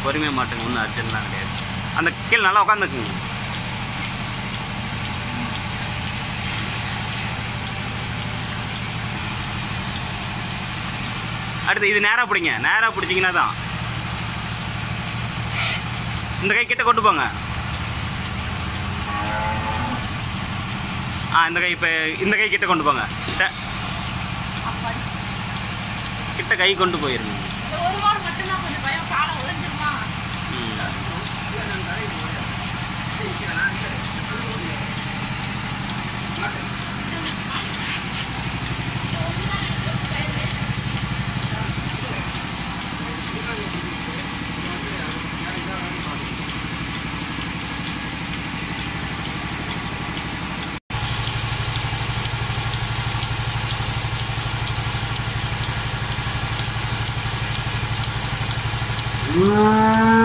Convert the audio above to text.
பொறுமையாக மாட்டுங்க ஒன்றும் அர்ஜென்ட்லாம் கிடையாது அந்த கீழே நல்லா உட்காந்துக்குங்க அடுத்து இது நேராக பிடிங்க நேராக பிடிச்சிங்கன்னா தான் இந்த கை கிட்ட கொண்டு போங்க ஆ இந்த கை இப்போ இந்த கை கிட்ட கொண்டு போங்க ச- அப்படி. கிட்ட கை கொண்டு போயிருங்க இந்த ஒரு வாரம் மட்டும்தான் கொஞ்சம் பயம் காலை உழைஞ்சிருமா ம். ஆ